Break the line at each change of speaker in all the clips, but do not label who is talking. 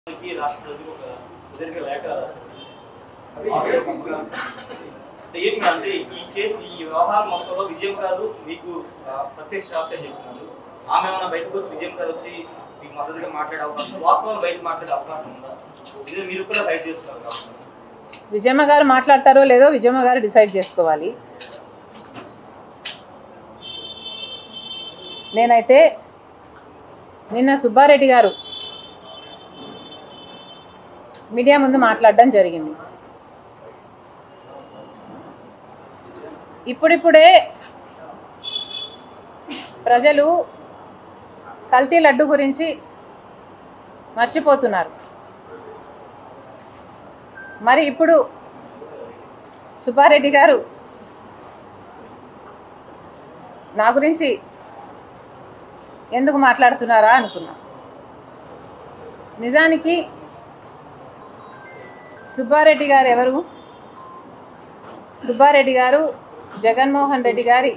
కి రాష్ట్ర ప్రజలకు ఒక సుదీర్ఘ లేఖ రాశారు. అంటే ఏంటి అంటే ఈ కేసు ఈ వ్యవహారం మొత్తంలో విజయం గారు మీకు ఆ, ప్రత్యక్ష సాక్ష్యం చెప్తున్నారు ఆమె ఏమైనా బయటకు వచ్చి విజయం గారు వచ్చి మీకు మద్దతుగా మాట్లాడే అవకాశం వాస్తవం బయట మాట్లాడే అవకాశం ఉందా ఇది మీరు కూడా బయట చేస్తున్నారు కాబట్టి
విజయమ్మ గారు మాట్లాడతారో లేదో విజయమ్మ గారు డిసైడ్ చేసుకోవాలి నేనైతే నిన్న సుబ్బారెడ్డి గారు మీడియా ముందు మాట్లాడడం జరిగింది ఇప్పుడిప్పుడే ప్రజలు కల్తీ లడ్డు గురించి మర్చిపోతున్నారు మరి ఇప్పుడు సుబ్బారెడ్డి గారు నా గురించి ఎందుకు మాట్లాడుతున్నారా అనుకున్నా నిజానికి సుబ్బారెడ్డి గారు ఎవరు సుబ్బారెడ్డి గారు జగన్మోహన్ రెడ్డి గారి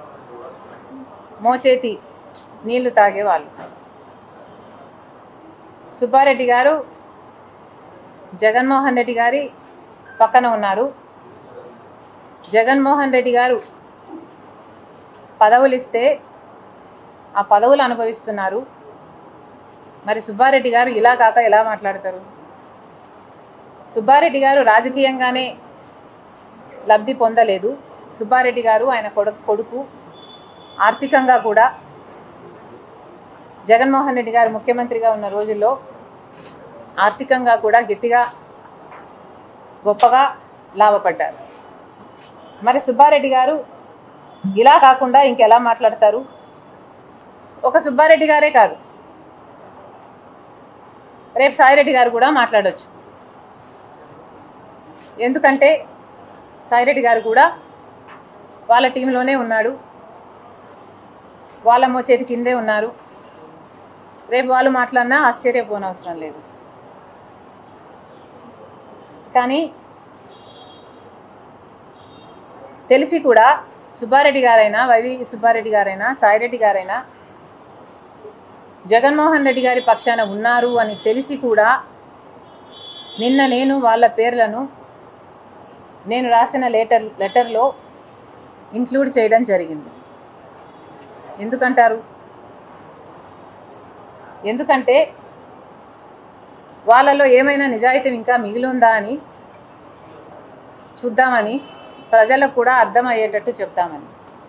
మోచేతి నీళ్లు తాగేవాళ్ళు సుబ్బారెడ్డి గారు జగన్మోహన్ రెడ్డి గారి పక్కన ఉన్నారు జగన్మోహన్ రెడ్డి గారు పదవులు ఇస్తే ఆ పదవులు అనుభవిస్తున్నారు మరి సుబ్బారెడ్డి గారు ఇలా కాక ఎలా మాట్లాడతారు సుబ్బారెడ్డి గారు రాజకీయంగానే లబ్ధి పొందలేదు సుబ్బారెడ్డి గారు ఆయన కొడుకు కొడుకు ఆర్థికంగా కూడా జగన్మోహన్ రెడ్డి గారు ముఖ్యమంత్రిగా ఉన్న రోజుల్లో ఆర్థికంగా కూడా గట్టిగా గొప్పగా లాభపడ్డారు మరి సుబ్బారెడ్డి గారు ఇలా కాకుండా ఇంకెలా మాట్లాడతారు ఒక సుబ్బారెడ్డి గారే కాదు రేపు సాయిరెడ్డి గారు కూడా మాట్లాడొచ్చు ఎందుకంటే సాయిరెడ్డి గారు కూడా వాళ్ళ టీంలోనే ఉన్నాడు వాళ్ళ మోచేతి కిందే ఉన్నారు రేపు వాళ్ళు మాట్లాడినా ఆశ్చర్యపోనవసరం లేదు కానీ తెలిసి కూడా సుబ్బారెడ్డి గారైనా వైవి సుబ్బారెడ్డి గారైనా సాయిరెడ్డి గారైనా జగన్మోహన్ రెడ్డి గారి పక్షాన ఉన్నారు అని తెలిసి కూడా నిన్న నేను వాళ్ళ పేర్లను నేను రాసిన లెటర్ లెటర్లో ఇంక్లూడ్ చేయడం జరిగింది ఎందుకంటారు ఎందుకంటే వాళ్ళలో ఏమైనా నిజాయితీ ఇంకా మిగిలి ఉందా అని చూద్దామని ప్రజలకు కూడా అర్థమయ్యేటట్టు చెప్తామని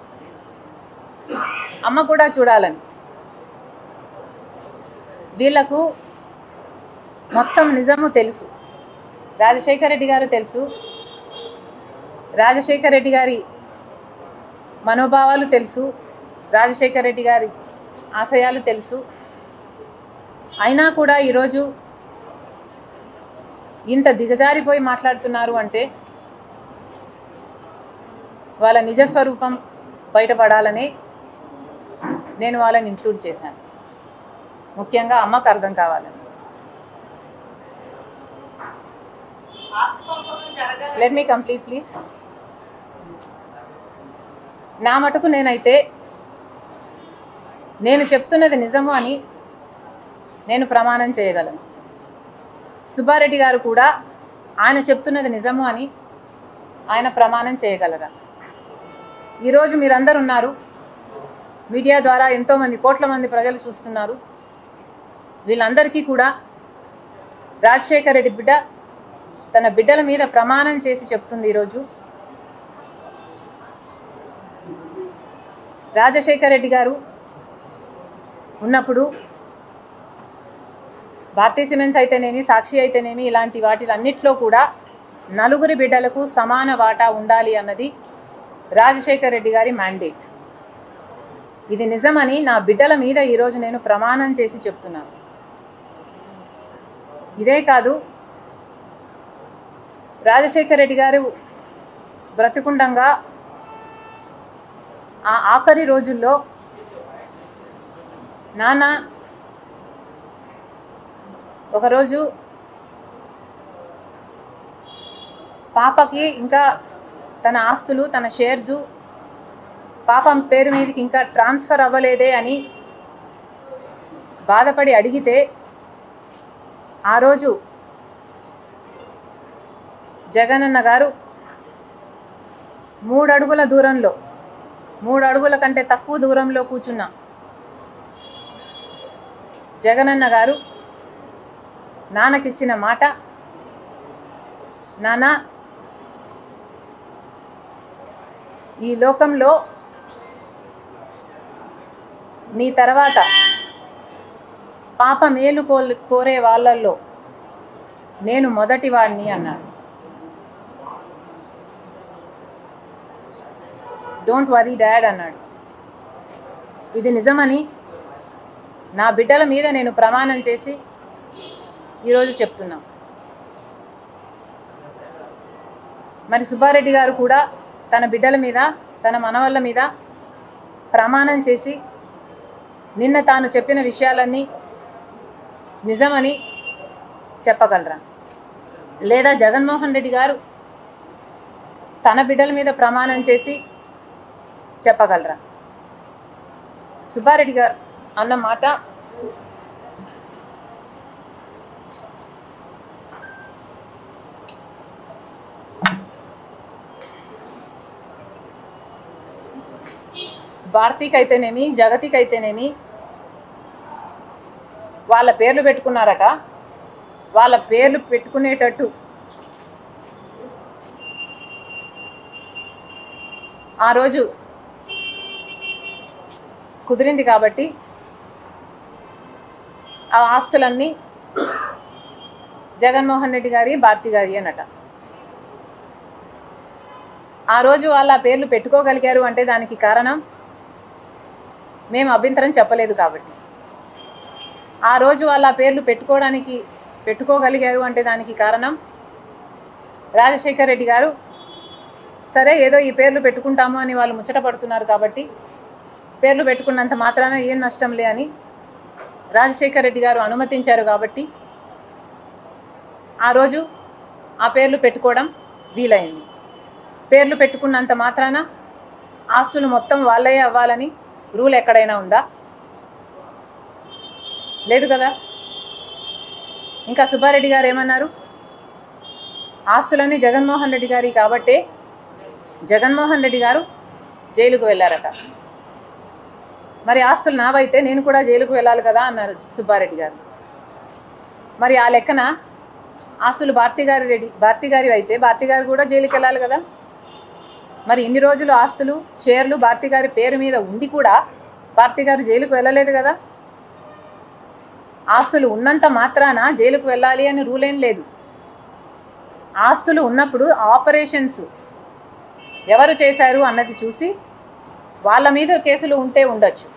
అమ్మ కూడా చూడాలని వీళ్ళకు మొత్తం నిజము తెలుసు రాజశేఖర రెడ్డి గారు తెలుసు రాజశేఖర రెడ్డి గారి మనోభావాలు తెలుసు రాజశేఖర రెడ్డి గారి ఆశయాలు తెలుసు అయినా కూడా ఈరోజు ఇంత దిగజారిపోయి మాట్లాడుతున్నారు అంటే వాళ్ళ నిజస్వరూపం బయటపడాలని నేను వాళ్ళని ఇంక్లూడ్ చేశాను ముఖ్యంగా అమ్మకు అర్థం కావాలని లెట్ మీ కంప్లీట్ ప్లీజ్ నా మటుకు నేనైతే నేను చెప్తున్నది నిజము అని నేను ప్రమాణం చేయగలను సుబ్బారెడ్డి గారు కూడా ఆయన చెప్తున్నది నిజము అని ఆయన ప్రమాణం చేయగలరా ఈరోజు మీరందరు ఉన్నారు మీడియా ద్వారా ఎంతోమంది కోట్ల మంది ప్రజలు చూస్తున్నారు వీళ్ళందరికీ కూడా రాజశేఖర రెడ్డి బిడ్డ తన బిడ్డల మీద ప్రమాణం చేసి చెప్తుంది ఈరోజు రాజశేఖర రెడ్డి గారు ఉన్నప్పుడు భారతీయ సిమెంట్స్ అయితేనేమి సాక్షి అయితేనేమి ఇలాంటి వాటిలన్నిట్లో కూడా నలుగురి బిడ్డలకు సమాన వాటా ఉండాలి అన్నది రాజశేఖర రెడ్డి గారి మ్యాండేట్ ఇది నిజమని నా బిడ్డల మీద ఈరోజు నేను ప్రమాణం చేసి చెప్తున్నాను ఇదే కాదు రాజశేఖర రెడ్డి గారు బ్రతికుండంగా ఆ ఆఖరి రోజుల్లో నాన్న ఒకరోజు పాపకి ఇంకా తన ఆస్తులు తన షేర్సు పాపం పేరు మీదకి ఇంకా ట్రాన్స్ఫర్ అవ్వలేదే అని బాధపడి అడిగితే ఆ రోజు జగనన్న గారు మూడు అడుగుల దూరంలో మూడు అడుగుల కంటే తక్కువ దూరంలో కూర్చున్న జగనన్న గారు నాన్నకిచ్చిన మాట నాన్న ఈ లోకంలో నీ తర్వాత పాప మేలు కో కోరే వాళ్ళల్లో నేను మొదటివాడిని అన్నాడు డోంట్ వరీ డాడ్ అన్నాడు ఇది నిజమని నా బిడ్డల మీద నేను ప్రమాణం చేసి ఈరోజు చెప్తున్నా మరి సుబ్బారెడ్డి గారు కూడా తన బిడ్డల మీద తన మనవళ్ళ మీద ప్రమాణం చేసి నిన్న తాను చెప్పిన విషయాలన్నీ నిజమని చెప్పగలరా లేదా జగన్మోహన్ రెడ్డి గారు తన బిడ్డల మీద ప్రమాణం చేసి చెప్పగలరా సుబ్బారెడ్డి గారు అన్న మాట భారతీకి అయితేనేమి జగతికి అయితేనేమి వాళ్ళ పేర్లు పెట్టుకున్నారట వాళ్ళ పేర్లు పెట్టుకునేటట్టు ఆ రోజు కుదిరింది కాబట్టి ఆ ఆస్తులన్నీ జగన్మోహన్ రెడ్డి గారి భారతి గారి అనట ఆ రోజు వాళ్ళ పేర్లు పెట్టుకోగలిగారు అంటే దానికి కారణం మేము అభ్యంతరం చెప్పలేదు కాబట్టి ఆ రోజు వాళ్ళ పేర్లు పెట్టుకోవడానికి పెట్టుకోగలిగారు అంటే దానికి కారణం రాజశేఖర్ రెడ్డి గారు సరే ఏదో ఈ పేర్లు పెట్టుకుంటాము అని వాళ్ళు ముచ్చట పడుతున్నారు కాబట్టి పేర్లు పెట్టుకున్నంత మాత్రాన ఏం నష్టం లే అని రాజశేఖర్ రెడ్డి గారు అనుమతించారు కాబట్టి ఆ రోజు ఆ పేర్లు పెట్టుకోవడం వీలైంది పేర్లు పెట్టుకున్నంత మాత్రాన ఆస్తులు మొత్తం వాళ్ళే అవ్వాలని రూల్ ఎక్కడైనా ఉందా లేదు కదా ఇంకా సుబ్బారెడ్డి గారు ఏమన్నారు ఆస్తులన్నీ జగన్మోహన్ రెడ్డి గారి కాబట్టే జగన్మోహన్ రెడ్డి గారు జైలుకు వెళ్ళారట మరి ఆస్తులు నావైతే నేను కూడా జైలుకు వెళ్ళాలి కదా అన్నారు సుబ్బారెడ్డి గారు మరి ఆ లెక్కన ఆస్తులు భారతి గారి రెడ్డి భారతి గారి అయితే భారతి గారు కూడా జైలుకి వెళ్ళాలి కదా మరి ఇన్ని రోజులు ఆస్తులు షేర్లు భారతి గారి పేరు మీద ఉండి కూడా భారతి గారు జైలుకు వెళ్ళలేదు కదా ఆస్తులు ఉన్నంత మాత్రాన జైలుకు వెళ్ళాలి అని రూల్ ఏం లేదు ఆస్తులు ఉన్నప్పుడు ఆపరేషన్స్ ఎవరు చేశారు అన్నది చూసి వాళ్ళ మీద కేసులు ఉంటే ఉండొచ్చు